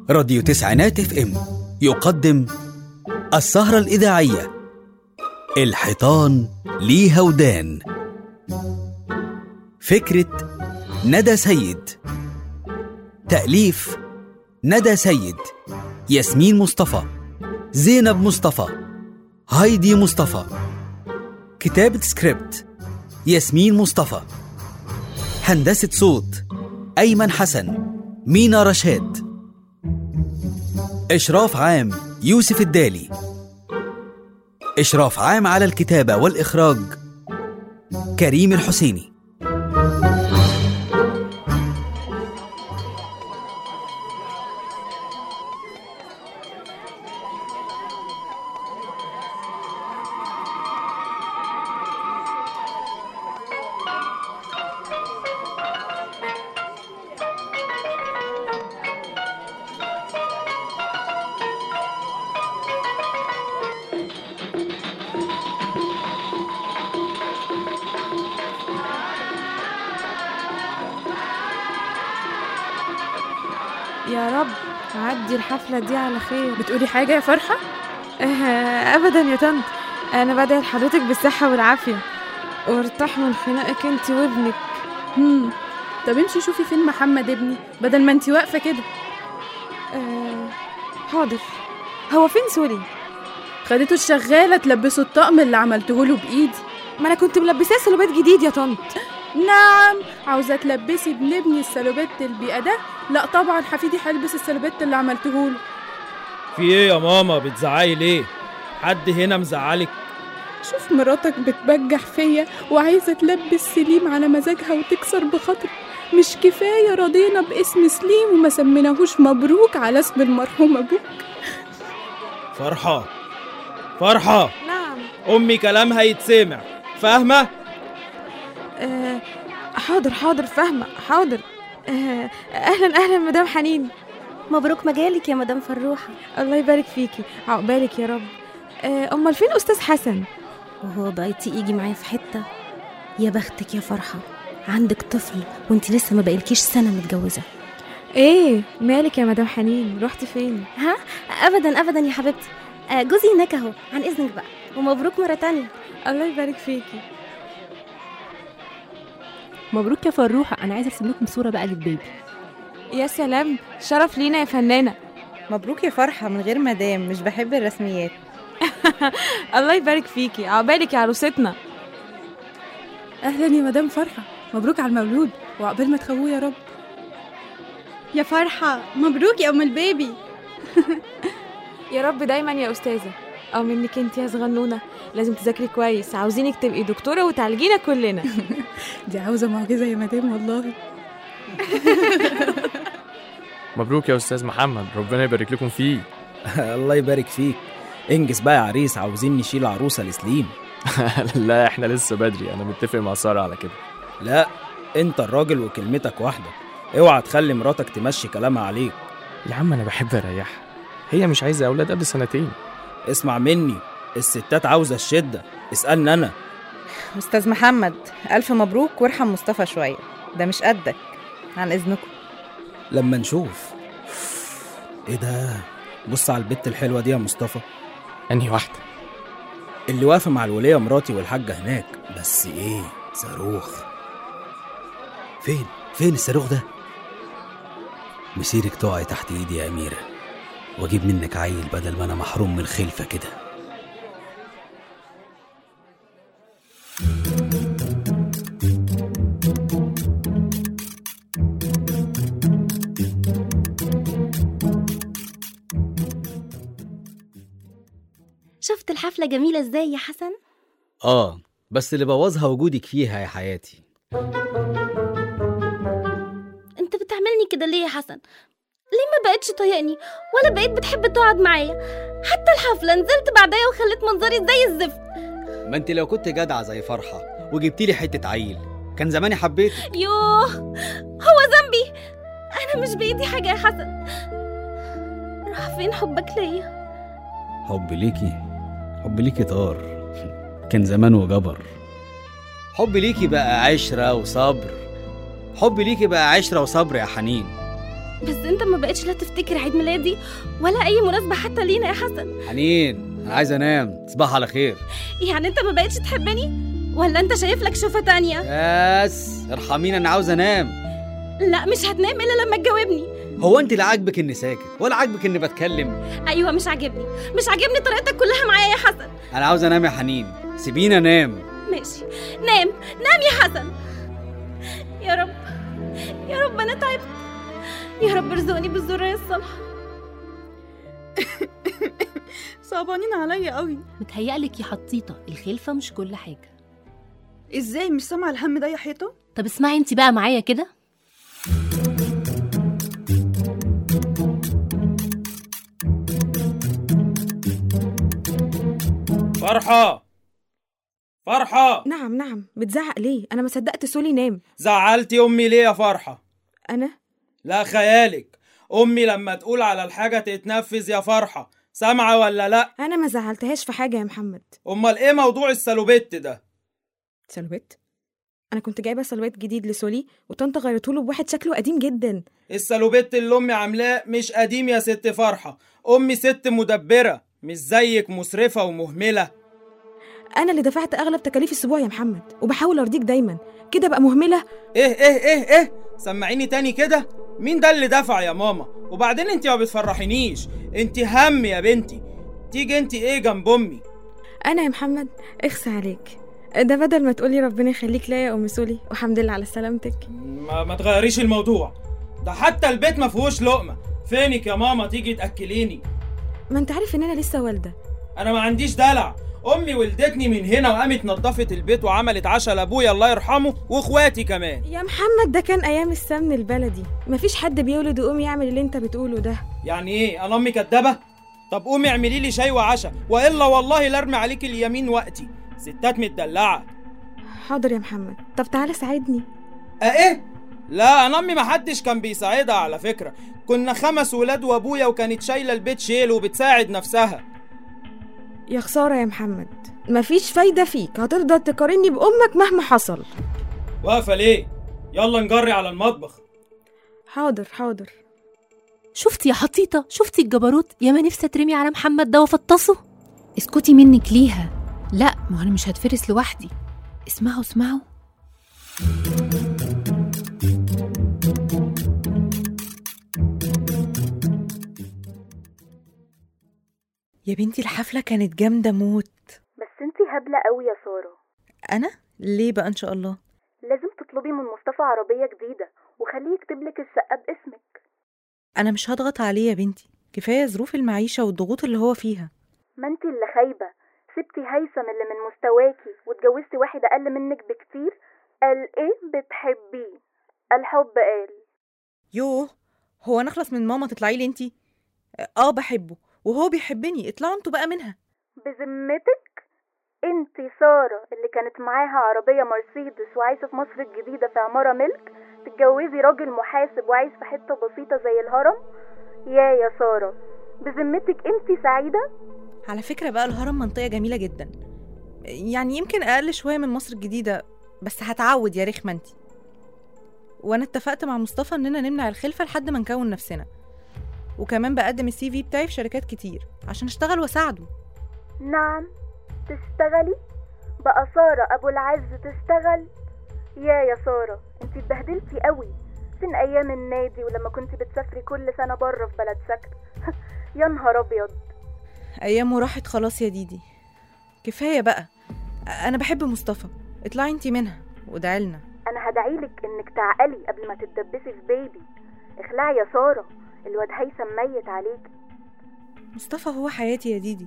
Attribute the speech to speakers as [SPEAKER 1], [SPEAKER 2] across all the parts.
[SPEAKER 1] راديو تسعينات اف ام يقدم السهرة الإذاعية الحيطان ليها ودان فكرة ندى سيد تأليف ندى سيد ياسمين مصطفى زينب مصطفى هايدي مصطفى كتابة سكريبت ياسمين مصطفى هندسة صوت أيمن حسن مينا رشاد إشراف عام يوسف الدالي إشراف عام على الكتابة والإخراج كريم الحسيني
[SPEAKER 2] يا رب عدي الحفلة دي على خير
[SPEAKER 3] بتقولي حاجة يا فرحة؟
[SPEAKER 2] آه، أبدا يا طنط أنا بدعي لحضرتك بالصحة والعافية وارتاح من خناقك انت وابنك
[SPEAKER 3] هم. طب امشي شوفي فين محمد ابني بدل ما انتي واقفة كده
[SPEAKER 2] آه حاضر هو فين سوري؟
[SPEAKER 3] خدته الشغالة تلبسه الطقم اللي عملته له بإيدي
[SPEAKER 2] ما أنا كنت ملبساه سلوبات جديد يا طنط
[SPEAKER 3] نعم عاوزة تلبسي ابن ابني السلوبيت البيئة ده لا طبعا حفيدي هيلبس السلوبيت اللي عملته له
[SPEAKER 4] في ايه يا ماما بتزعقي ليه حد هنا مزعلك
[SPEAKER 3] شوف مراتك بتبجح فيا وعايزة تلبس سليم على مزاجها وتكسر بخاطري مش كفاية رضينا باسم سليم وما سميناهوش مبروك على اسم المرحوم أبوك
[SPEAKER 4] فرحة فرحة
[SPEAKER 2] نعم
[SPEAKER 4] امي كلامها يتسمع فاهمة
[SPEAKER 2] آه حاضر حاضر فاهمة حاضر آه أهلا أهلا مدام حنين
[SPEAKER 5] مبروك مجالك يا مدام فروحة
[SPEAKER 2] الله يبارك فيكي عقبالك يا رب آه أمال فين أستاذ حسن؟
[SPEAKER 5] وهو بقيتي يجي معايا في حتة يا بختك يا فرحة عندك طفل وانت لسه ما بقالكيش سنة متجوزة
[SPEAKER 2] إيه مالك يا مدام حنين رحتي فين؟
[SPEAKER 5] ها أبدا أبدا يا حبيبتي آه، جوزي هناك أهو عن إذنك بقى ومبروك مرة تانية
[SPEAKER 2] الله يبارك فيكي
[SPEAKER 6] مبروك يا فروحة أنا عايزة أرسم لكم صورة بقى للبيبي
[SPEAKER 2] يا سلام شرف لينا يا فنانة
[SPEAKER 7] مبروك يا فرحة من غير مدام مش بحب الرسميات
[SPEAKER 2] الله يبارك فيكي عقبالك يا عروستنا
[SPEAKER 3] أهلا يا مدام فرحة مبروك على المولود وعقبال ما تخووه يا رب
[SPEAKER 8] يا فرحة مبروك يا أم البيبي
[SPEAKER 2] يا رب دايما يا أستاذة أو منك انت يا صغنونة لازم تذاكري كويس عاوزينك تبقي دكتورة وتعالجينا كلنا
[SPEAKER 3] دي عاوزة معجزة يا مدام والله
[SPEAKER 9] مبروك يا استاذ محمد ربنا يبارك لكم فيه
[SPEAKER 10] الله يبارك فيك انجز بقى يا عريس عاوزين نشيل عروسة لسليم
[SPEAKER 9] لا احنا لسه بدري انا متفق مع ساره على كده
[SPEAKER 10] لا انت الراجل وكلمتك واحدة اوعى تخلي مراتك تمشي كلامها عليك
[SPEAKER 9] يا عم انا بحب اريحها هي مش عايزه اولاد قبل سنتين
[SPEAKER 10] اسمع مني الستات عاوزة الشدة اسألني أنا
[SPEAKER 7] أستاذ محمد ألف مبروك وارحم مصطفى شوية ده مش قدك عن إذنكم
[SPEAKER 10] لما نشوف ايه ده بص على البت الحلوة دي يا مصطفى
[SPEAKER 9] انهي واحده
[SPEAKER 10] اللي واقفة مع الولية مراتي والحاجة هناك بس ايه صاروخ فين فين الصاروخ ده مسيرك تقعي تحت ايدي يا أميرة واجيب منك عيل بدل ما انا محروم من الخلفة كده
[SPEAKER 5] شفت الحفلة جميلة ازاي يا حسن
[SPEAKER 1] آه بس اللي بوظها وجودك فيها يا حياتي
[SPEAKER 5] انت بتعملني كده ليه يا حسن ليه ما بقتش طايقني ولا بقيت بتحب تقعد معايا حتى الحفلة نزلت بعدها وخليت منظري زي الزفت
[SPEAKER 1] ما انت لو كنت جدعة زي فرحة وجبتي لي حتة عيل كان زماني حبيتك
[SPEAKER 5] يوه هو ذنبي انا مش بايدي حاجة يا حسن راح فين حبك ليا
[SPEAKER 10] حب ليكي حب ليكي طار كان زمان وجبر
[SPEAKER 1] حب ليكي بقى عشرة وصبر حب ليكي بقى عشرة وصبر يا حنين
[SPEAKER 5] بس انت ما بقتش لا تفتكر عيد ميلادي ولا اي مناسبه حتى لينا يا حسن
[SPEAKER 1] حنين انا عايز انام تصبح على خير
[SPEAKER 5] يعني انت ما بقتش تحبني ولا انت شايف لك شوفه تانية
[SPEAKER 1] بس ارحميني انا عاوز انام
[SPEAKER 5] لا مش هتنام الا لما تجاوبني
[SPEAKER 1] هو انت لا عاجبك اني ساكت ولا عاجبك اني بتكلم
[SPEAKER 5] ايوه مش عاجبني مش عاجبني طريقتك كلها معايا يا حسن
[SPEAKER 1] انا عاوز انام يا حنين سيبيني انام
[SPEAKER 5] ماشي نام نام يا حسن يا رب يا رب انا تعبت يا رب ارزقني بالذريه الصالحه
[SPEAKER 8] صعبانين عليا قوي
[SPEAKER 6] متهيألك يا حطيطة الخلفة مش كل حاجة
[SPEAKER 8] ازاي مش سامعه الهم ده يا حيطه
[SPEAKER 6] طب اسمعي انت بقى معايا كده
[SPEAKER 4] فرحة فرحة
[SPEAKER 2] نعم نعم بتزعق ليه انا ما صدقت سولي نام
[SPEAKER 4] زعلتي أمي ليه يا فرحة
[SPEAKER 2] انا
[SPEAKER 4] لا خيالك أمي لما تقول على الحاجة تتنفذ يا فرحة سامعة ولا لا
[SPEAKER 2] انا ما زعلتهاش في حاجه يا محمد
[SPEAKER 4] أمال إيه موضوع السلوبيت ده
[SPEAKER 2] سلويت انا كنت جايبه سلويت جديد لسولي وطنط غيرته له بواحد شكله قديم جدا
[SPEAKER 4] السلوبيت اللي أمي عاملاه مش قديم يا ست فرحة أمي ست مدبرة مش زيك مسرفة ومهملة
[SPEAKER 2] انا اللي دفعت اغلب تكاليف الاسبوع يا محمد وبحاول ارضيك دايما كده بقى مهمله
[SPEAKER 4] إيه إيه إيه إيه سمعيني تاني كده مين ده اللي دفع يا ماما وبعدين انت ما بتفرحينيش انت هم يا بنتي تيجي انت ايه جنب امي
[SPEAKER 2] انا يا محمد اخس عليك ده بدل ما تقولي ربنا يخليك ليا يا ام سولي وحمد لله على سلامتك
[SPEAKER 4] ما, ما تغيريش الموضوع ده حتى البيت ما فيهوش لقمه فينك يا ماما تيجي تاكليني
[SPEAKER 2] ما انت عارف ان انا لسه والده
[SPEAKER 4] انا ما عنديش دلع امي ولدتني من هنا وقامت نظفت البيت وعملت عشاء لابويا الله يرحمه واخواتي كمان
[SPEAKER 2] يا محمد ده كان ايام السمن البلدي مفيش حد بيولد ويقوم يعمل اللي انت بتقوله ده
[SPEAKER 4] يعني ايه انا امي كدابه طب قومي اعملي لي شاي وعشاء والا والله لا ارمي عليك اليمين وقتي ستات متدلعه
[SPEAKER 2] حاضر يا محمد طب تعالى ساعدني
[SPEAKER 4] اه ايه لا انا امي محدش كان بيساعدها على فكره كنا خمس ولاد وابويا وكانت شايله البيت شيل وبتساعد نفسها
[SPEAKER 2] يا خساره يا محمد مفيش فايده فيك هتفضل تقارني بامك مهما حصل
[SPEAKER 4] واقفه ليه يلا نجري على المطبخ
[SPEAKER 2] حاضر حاضر
[SPEAKER 6] شفتي يا حطيطة شفتي الجبروت يا ما نفسي اترمي على محمد ده وافطسه اسكتي منك ليها لا ما انا مش هتفرس لوحدي اسمعوا اسمعوا
[SPEAKER 7] يا بنتي الحفلة كانت جامدة موت
[SPEAKER 11] بس انتي هبلة قوي يا سارة
[SPEAKER 7] أنا؟ ليه بقى إن شاء الله؟
[SPEAKER 11] لازم تطلبي من مصطفى عربية جديدة وخليه يكتب لك الشقة باسمك
[SPEAKER 7] أنا مش هضغط عليه يا بنتي كفاية ظروف المعيشة والضغوط اللي هو فيها
[SPEAKER 11] ما انتي اللي خايبة سبتي هيثم اللي من مستواكي واتجوزتي واحد أقل منك بكتير قال ايه بتحبيه الحب قال
[SPEAKER 7] يوه هو أنا أخلص من ماما تطلعي لي انتي؟ آه بحبه وهو بيحبني اطلعوا انتوا بقى منها
[SPEAKER 11] بذمتك انتي سارة اللي كانت معاها عربية مرسيدس وعايشة في مصر الجديدة في عمارة ملك تتجوزي راجل محاسب وعايش في حتة بسيطة زي الهرم يا يا سارة بذمتك انتي سعيدة
[SPEAKER 7] على فكرة بقى الهرم منطقة جميلة جدا يعني يمكن أقل شوية من مصر الجديدة بس هتعود يا رخمة انتي وأنا اتفقت مع مصطفى إننا نمنع الخلفة لحد ما نكون نفسنا وكمان بقدم السي في بتاعي في شركات كتير عشان اشتغل واساعده
[SPEAKER 11] نعم تشتغلي بقى سارة أبو العز تشتغل يا يا سارة انتي اتبهدلتي قوي فين أيام النادي ولما كنتي بتسافري كل سنة بره في بلد سكن يا نهار أبيض
[SPEAKER 7] ايامه راحت خلاص يا ديدي كفايه بقى انا بحب مصطفى اطلعي انتي منها وادعي لنا
[SPEAKER 11] أنا هدعيلك إنك تعقلي قبل ما تتدبسي في بيبي اخلعي يا سارة الواد هيثم ميت عليكي
[SPEAKER 7] مصطفى هو حياتي يا ديدي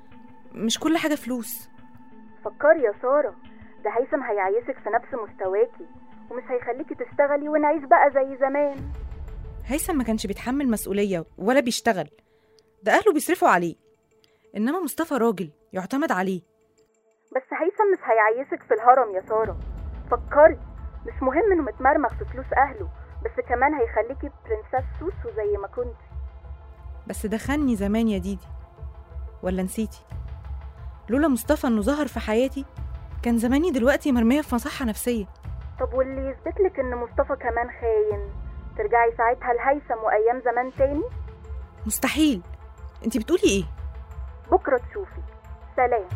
[SPEAKER 7] مش كل حاجه فلوس
[SPEAKER 11] فكري يا سارة ده هيثم هيعيشك في نفس مستواكي ومش هيخليكي تشتغلي ونعيش بقى زي زمان
[SPEAKER 7] هيثم ما كانش بيتحمل مسؤوليه ولا بيشتغل ده اهله بيصرفوا عليه انما مصطفى راجل يعتمد عليه
[SPEAKER 11] بس هيثم مش هيعيشك في الهرم يا سارة فكري مش مهم انه متمرمغ في فلوس اهله بس كمان هيخليكي برنسس سوسو زي ما كنت
[SPEAKER 7] بس ده خاني زمان يا ديدي ولا نسيتي لولا مصطفى انه ظهر في حياتي كان زماني دلوقتي مرميه في مصحه نفسيه
[SPEAKER 11] طب واللي يثبت لك ان مصطفى كمان خاين ترجعي ساعتها لهيثم وايام زمان تاني
[SPEAKER 7] مستحيل انت بتقولي ايه
[SPEAKER 11] بكره تشوفي سلام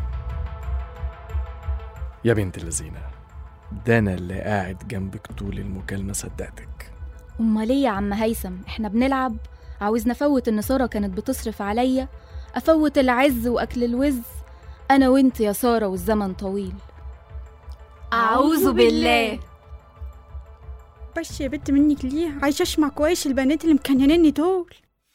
[SPEAKER 9] يا بنت اللذينة ده أنا اللي قاعد جنبك طول المكالمة صدقتك
[SPEAKER 12] امال ايه يا عم هيثم احنا بنلعب عاوزنا افوت ان ساره كانت بتصرف عليا افوت العز واكل الوز انا وانت يا ساره والزمن طويل
[SPEAKER 8] أعوذ بالله.
[SPEAKER 3] بس يا بنت منك ليه عايشه اسمع كويس البنات اللي مكننني دول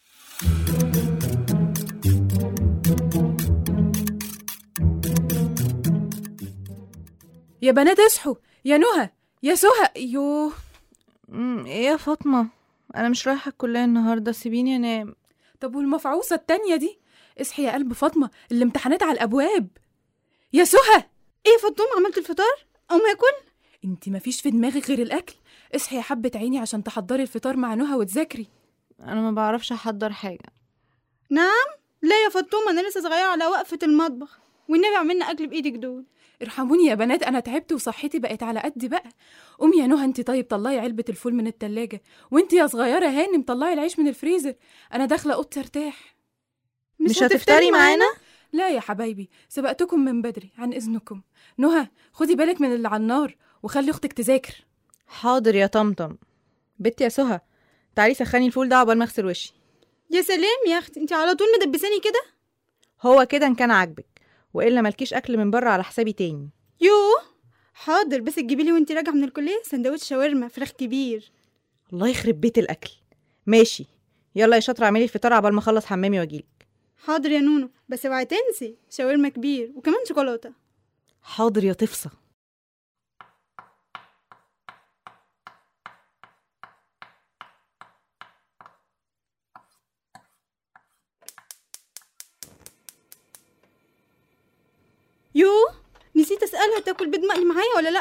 [SPEAKER 2] يا بنات اصحوا يا نهى يا سهى يوه
[SPEAKER 7] امم ايه يا فاطمه انا مش رايحه الكليه النهارده سيبيني انام
[SPEAKER 2] طب والمفعوصة التانية دي اصحي يا قلب فاطمة الامتحانات على الأبواب يا سهى
[SPEAKER 3] ايه يا فاطمه عملت الفطار او ما اكل
[SPEAKER 2] انت مفيش في دماغك غير الأكل اصحي يا حبة عيني عشان تحضري الفطار مع نهى وتذاكري
[SPEAKER 7] انا ما بعرفش احضر حاجه
[SPEAKER 3] نعم لا يا فاطمه انا لسه صغيره على وقفه المطبخ والنبي عملنا اكل بايدك دول
[SPEAKER 2] ارحموني يا بنات انا تعبت وصحتي بقت على قدي بقى قومي يا نهى انت طيب طلعي علبة الفول من التلاجة وانت يا صغيرة هانم طلعي العيش من الفريزر انا داخلة اوضتي ارتاح
[SPEAKER 7] مش هتفطري معانا
[SPEAKER 2] لا يا حبايبي سبقتكم من بدري عن اذنكم نهى خدي بالك من اللي على النار وخلي اختك تذاكر
[SPEAKER 7] حاضر يا طمطم بنتي يا سهى تعالي سخني الفول ده عقبال ما اغسل وشي
[SPEAKER 3] يا سلام يا اختي انت على طول مدبساني كده
[SPEAKER 7] هو كده ان كان عاجبك والا مالكيش اكل من بره على حسابي تاني
[SPEAKER 3] يوه حاضر بس تجيبي لي وانت راجعه من الكليه سندوتش شاورما فراخ كبير
[SPEAKER 7] الله يخرب بيت الاكل ماشي يلا يا شاطره اعملي الفطار عقبال ما اخلص حمامي واجيلك
[SPEAKER 3] حاضر يا نونو بس اوعي تنسي شاورما كبير وكمان شوكولاته
[SPEAKER 7] حاضر يا تفصى
[SPEAKER 3] يوه نسيت اسالها تاكل بيض مقلي معايا ولا لا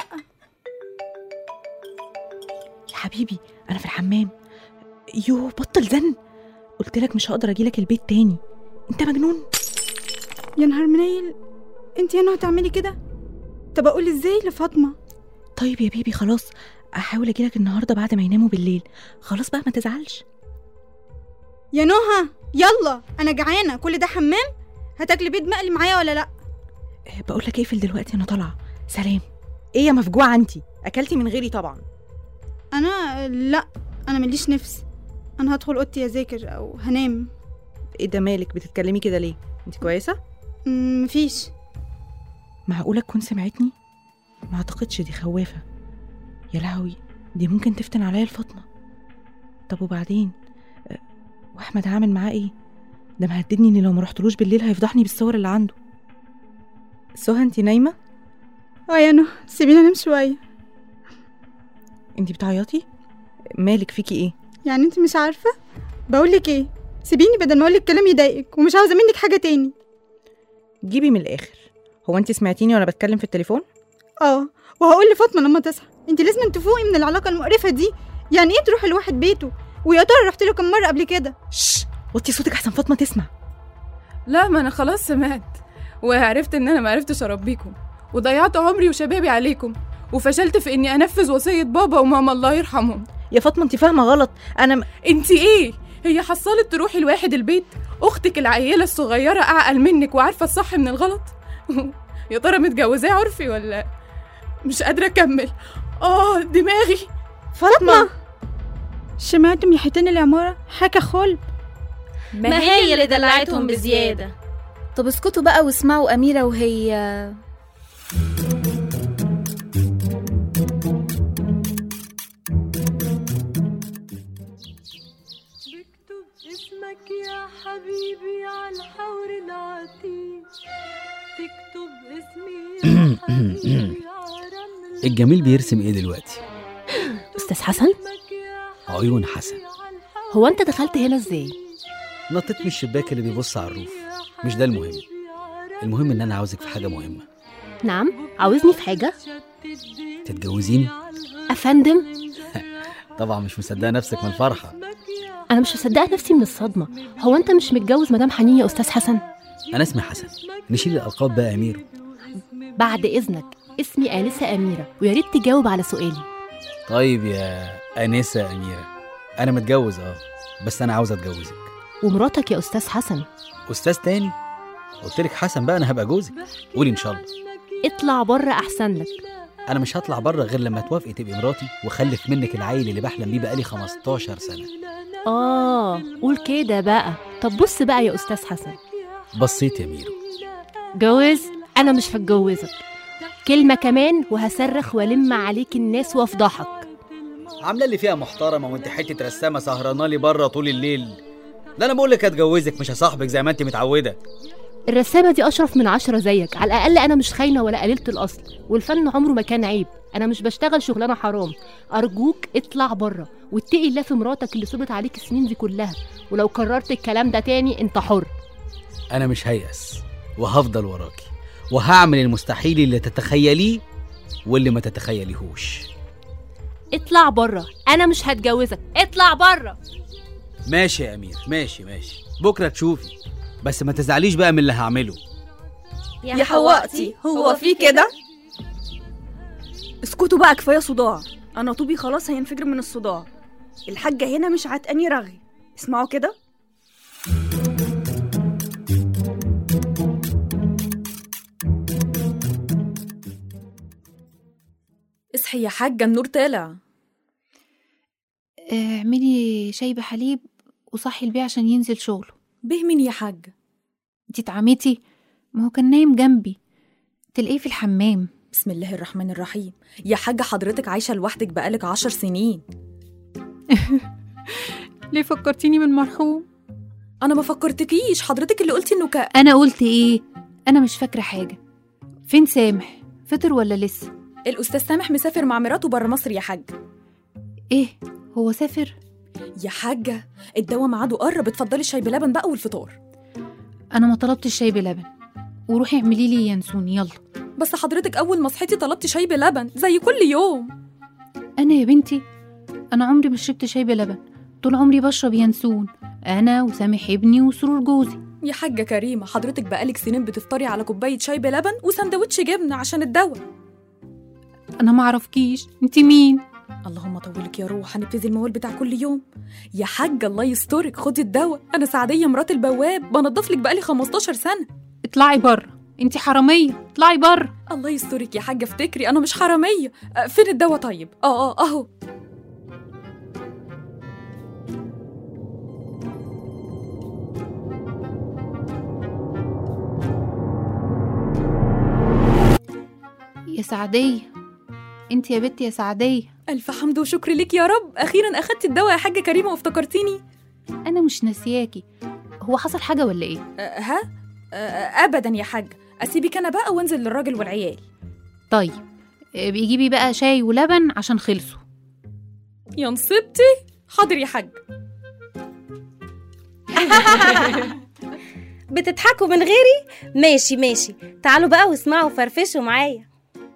[SPEAKER 7] يا حبيبي انا في الحمام يوه بطل زن قلت لك مش هقدر اجيلك البيت تاني انت مجنون
[SPEAKER 3] يا نهار منيل انت يا نهى تعملي كده طب اقول ازاي لفاطمه
[SPEAKER 7] طيب يا بيبي خلاص احاول اجيلك النهارده بعد ما يناموا بالليل خلاص بقى ما تزعلش
[SPEAKER 3] يا نهى يلا انا جعانه كل ده حمام هتاكلي بيض مقلي معايا ولا لا
[SPEAKER 7] أه، بقول لك اقفل دلوقتي انا طالعه سلام ايه يا مفجوعه انتي اكلتي من غيري طبعا
[SPEAKER 3] انا لا انا مليش نفس انا هدخل اوضتي اذاكر او هنام
[SPEAKER 7] ايه ده مالك بتتكلمي كده ليه انت كويسه
[SPEAKER 3] مم، مفيش
[SPEAKER 7] معقوله تكون سمعتني ما اعتقدش دي خوافه يا لهوي دي ممكن تفتن عليا الفاطمه طب وبعدين أه، واحمد هعمل معاه ايه ده مهددني اني لو ما رحتلوش بالليل هيفضحني بالصور اللي عنده سهى انت نايمه
[SPEAKER 3] اه يا نهى سيبيني انام شويه
[SPEAKER 7] انت بتعيطي مالك فيكي ايه
[SPEAKER 3] يعني انت مش عارفه بقول لك ايه سيبيني بدل ما اقول لك كلام يضايقك ومش عاوزه منك حاجه تاني
[SPEAKER 7] جيبي من الاخر هو انت سمعتيني وانا بتكلم في التليفون
[SPEAKER 3] اه وهقول لفاطمه لما تصحى انت لازم تفوقي من العلاقه المقرفه دي يعني ايه تروحي لواحد بيته ويا ترى رحت له كم مره قبل كده
[SPEAKER 7] شش وطي صوتك احسن فاطمه تسمع
[SPEAKER 2] لا ما انا خلاص سمعت وعرفت ان انا ما عرفتش اربيكم وضيعت عمري وشبابي عليكم وفشلت في اني انفذ وصيه بابا وماما الله يرحمهم
[SPEAKER 7] يا فاطمه انت فاهمه غلط انا م...
[SPEAKER 2] انت ايه هي حصلت تروحي لواحد البيت اختك العيله الصغيره اعقل منك وعارفه الصح من الغلط يا ترى متجوزاه عرفي ولا مش قادره اكمل اه دماغي
[SPEAKER 3] فاطمه سمعتم يا حيتان العماره حكى خلب
[SPEAKER 5] ما هي اللي دلعتهم بزيادة
[SPEAKER 12] طب اسكتوا بقى واسمعوا أميرة وهي
[SPEAKER 13] بكتب اسمك يا حبيبي على الحور العتيق تكتب اسمي يا حبيبي على رمل
[SPEAKER 10] الجميل بيرسم ايه دلوقتي
[SPEAKER 6] أستاذ حسن
[SPEAKER 10] عيون حسن
[SPEAKER 6] هو أنت دخلت هنا إزاي؟
[SPEAKER 10] نطيت من الشباك اللي بيبص على الروف مش ده المهم المهم ان انا عاوزك في حاجه مهمه
[SPEAKER 6] نعم عاوزني في حاجة؟
[SPEAKER 10] تتجوزيني
[SPEAKER 6] أفندم
[SPEAKER 10] طبعا مش مصدقه نفسك من الفرحه
[SPEAKER 6] أنا مش مصدقة نفسي من الصدمة هو أنت مش متجوز مدام حنين يا أستاذ حسن؟
[SPEAKER 10] انا اسمي حسن نشيل الالقاب بقى يا امير
[SPEAKER 6] بعد إذنك اسمي آنسة أميرة ويا ريت تجاوب على سؤالي
[SPEAKER 10] طيب يا انسه اميره
[SPEAKER 1] انا متجوز اه بس انا عاوز اتجوزك
[SPEAKER 6] ومراتك يا استاذ حسن
[SPEAKER 1] استاذ تاني قلت لك حسن بقى انا هبقى جوزك قولي ان شاء الله
[SPEAKER 6] اطلع بره احسن لك
[SPEAKER 1] انا مش هطلع بره غير لما توافقي تبقي مراتي واخلف منك العيل اللي بحلم بيه بقالي 15 سنه
[SPEAKER 6] اه قول كده بقى طب بص بقى يا استاذ حسن
[SPEAKER 1] بصيت يا ميرو
[SPEAKER 6] جوز انا مش هتجوزك كلمه كمان وهصرخ والم عليك الناس وافضحك
[SPEAKER 1] عامله اللي فيها محترمه وانت حته رسامه سهرانه لي بره طول الليل ده انا بقول لك هتجوزك مش هصاحبك زي ما انت متعوده
[SPEAKER 6] الرسامه دي اشرف من عشرة زيك على الاقل انا مش خاينه ولا قليله الاصل والفن عمره ما كان عيب انا مش بشتغل شغلانه حرام ارجوك اطلع بره واتقي الله في مراتك اللي صبرت عليك السنين دي كلها ولو كررت الكلام ده تاني انت حر
[SPEAKER 1] انا مش هيأس وهفضل وراكي وهعمل المستحيل اللي تتخيليه واللي ما تتخيليهوش
[SPEAKER 6] اطلع بره انا مش هتجوزك اطلع بره
[SPEAKER 1] ماشي يا امير ماشي ماشي بكره تشوفي بس ما تزعليش بقى من اللي هعمله
[SPEAKER 14] يا حوقتي هو في كده
[SPEAKER 15] اسكتوا بقى كفايه صداع انا طوبي خلاص هينفجر من الصداع الحاجه هنا مش عتقاني رغي اسمعوا كده اصحي يا حاجه النور طالع
[SPEAKER 12] اعملي شاي بحليب وصحي البيه عشان ينزل شغله
[SPEAKER 15] به مين يا حاجه
[SPEAKER 12] انتي اتعميتي ما هو كان نايم جنبي تلاقيه في الحمام
[SPEAKER 15] بسم الله الرحمن الرحيم يا حاجه حضرتك عايشه لوحدك بقالك عشر سنين
[SPEAKER 12] ليه فكرتيني بالمرحوم
[SPEAKER 15] انا ما فكرتكيش حضرتك اللي قلتي انه ك...
[SPEAKER 12] انا قلت ايه انا مش فاكره حاجه فين سامح فطر ولا لسه
[SPEAKER 15] الاستاذ سامح مسافر مع مراته بره مصر يا حاج
[SPEAKER 12] ايه هو سافر
[SPEAKER 15] يا حاجه الدواء ميعاده قرب اتفضلي الشاي بلبن بقى والفطار
[SPEAKER 12] انا ما طلبتش شاي بلبن وروحي اعملي لي ينسون يلا
[SPEAKER 15] بس حضرتك اول ما صحيتي طلبتي شاي بلبن زي كل يوم
[SPEAKER 12] انا يا بنتي انا عمري ما شربت شاي بلبن طول عمري بشرب ينسون انا وسامح ابني وسرور جوزي
[SPEAKER 15] يا حاجه كريمه حضرتك بقالك سنين بتفطري على كوبايه شاي بلبن وسندوتش جبنه عشان الدواء
[SPEAKER 12] انا ما اعرفكيش انت مين
[SPEAKER 15] اللهم طولك يا روح هنبتدي الموال بتاع كل يوم يا حاجه الله يسترك خدي الدواء انا سعديه مرات البواب بنضف لك بقالي 15 سنه
[SPEAKER 12] اطلعي بره انت حراميه اطلعي بره
[SPEAKER 15] الله يسترك يا حاجه افتكري انا مش حراميه أه، فين الدواء طيب اه اه اهو
[SPEAKER 12] يا سعديه انت يا بنتي يا سعديه
[SPEAKER 15] الف حمد وشكر لك يا رب اخيرا اخدتي الدواء يا حاجه كريمه وافتكرتيني
[SPEAKER 12] انا مش ناسياكي هو حصل حاجه ولا ايه
[SPEAKER 15] أه ها أه ابدا يا حاج اسيبك انا بقى وانزل للراجل والعيال
[SPEAKER 12] طيب آه، بيجيبي بقى شاي ولبن عشان خلصوا
[SPEAKER 15] يا نصيبتي حاضر يا حاج
[SPEAKER 5] بتضحكوا من غيري ماشي ماشي تعالوا بقى واسمعوا وفرفشوا معايا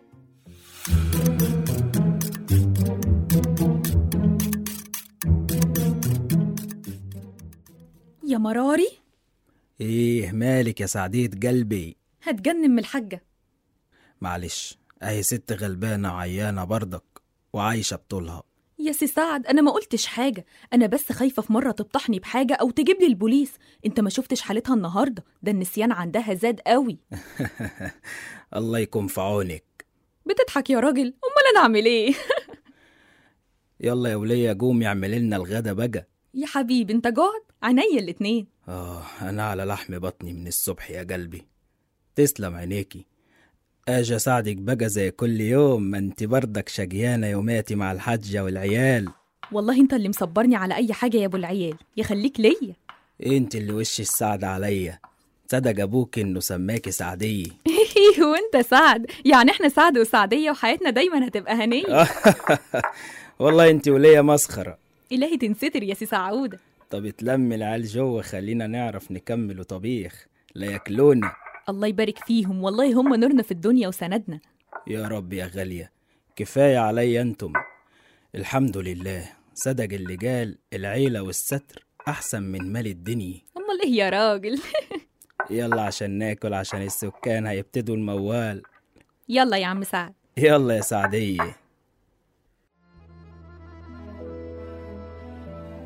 [SPEAKER 15] يا مراري
[SPEAKER 10] ايه مالك يا سعدية قلبي
[SPEAKER 15] هتجنن من الحاجه
[SPEAKER 10] معلش اهي ست غلبانة وعيانة برضك وعايشة بطولها
[SPEAKER 15] يا سي سعد انا ما قلتش حاجه انا بس خايفه في مره تفضحني بحاجه او تجيب لي البوليس انت ما شفتش حالتها النهارده ده النسيان عندها زاد قوي
[SPEAKER 10] الله يكون في عونك
[SPEAKER 15] بتضحك يا راجل امال انا اعمل ايه
[SPEAKER 10] يلا يا ولية قوم يعمل لنا الغدا بقى
[SPEAKER 15] يا حبيبي انت جعت عينيا الاتنين
[SPEAKER 10] اه انا على لحم بطني من الصبح يا قلبي تسلم عينيكي اجي اساعدك بقى زي كل يوم ما انت برضك شقيانة يوماتي مع الحجة والعيال
[SPEAKER 15] والله انت اللي مصبرني على اي حاجه يا ابو العيال يخليك ليا
[SPEAKER 10] انت اللي وش السعد عليا صدق ابوك انه سماكي سعدية
[SPEAKER 15] وانت سعد يعني احنا سعد وسعديه وحياتنا دايما هتبقى هنيه
[SPEAKER 10] والله انت ولية مسخرة
[SPEAKER 15] الهي تنستر يا سي سعوده
[SPEAKER 10] طب اتلم العيال جوه خلينا نعرف نكمل طبيخ لا ياكلونا
[SPEAKER 15] الله يبارك فيهم والله هم نورنا في الدنيا وسندنا
[SPEAKER 10] يا رب يا غالية كفاية عليا انتم الحمد لله صدق اللي قال العيلة والستر أحسن من مال الدنيا
[SPEAKER 15] امال ايه يا راجل
[SPEAKER 10] يلا عشان ناكل عشان السكان هيبتدوا الموال
[SPEAKER 15] يلا يا عم سعد
[SPEAKER 10] يلا يا سعدية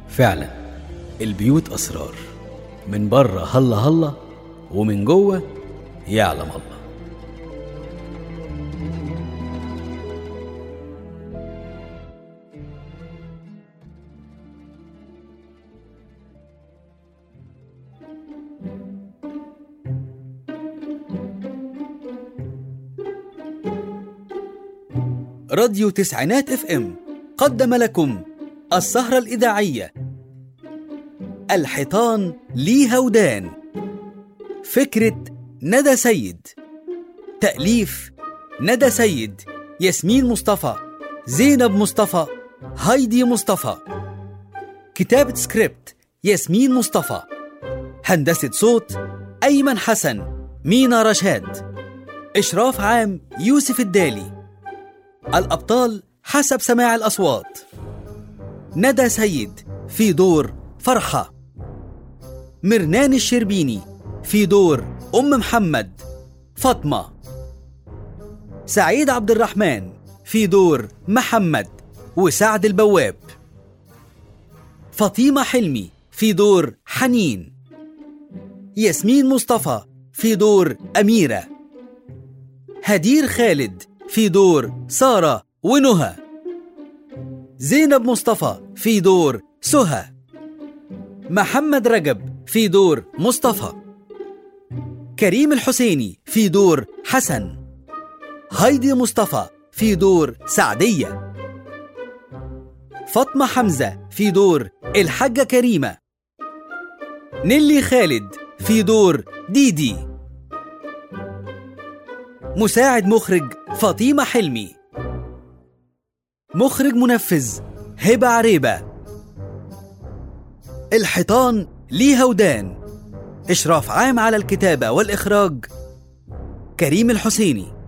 [SPEAKER 1] فعلا البيوت أسرار من بره هلا هلا ومن جوه يعلم الله راديو تسعينات اف ام قدم لكم السهرة الإذاعية الحيطان ليها ودان فكرة ندى سيد تأليف ندى سيد ياسمين مصطفى زينب مصطفى هايدي مصطفى كتابة سكريبت ياسمين مصطفى هندسة صوت أيمن حسن مينا رشاد إشراف عام يوسف الدالي الأبطال حسب سماع الأصوات ندى سيد في دور فرحة مرنان الشربيني في دور أم محمد فاطمة سعيد عبد الرحمن في دور محمد وسعد البواب فاطمة حلمي في دور حنين ياسمين مصطفى في دور أميرة هدير خالد في دور سارة ونهى زينب مصطفى في دور سهى محمد رجب في دور مصطفى كريم الحسيني في دور حسن هايدي مصطفى في دور سعدية فاطمة حمزة في دور الحاجة كريمة نيلي خالد في دور ديدي مساعد مخرج فاطمة حلمي مخرج منفذ هبة عريبة الحيطان ليها ودان إشراف عام على الكتابة والإخراج كريم الحسيني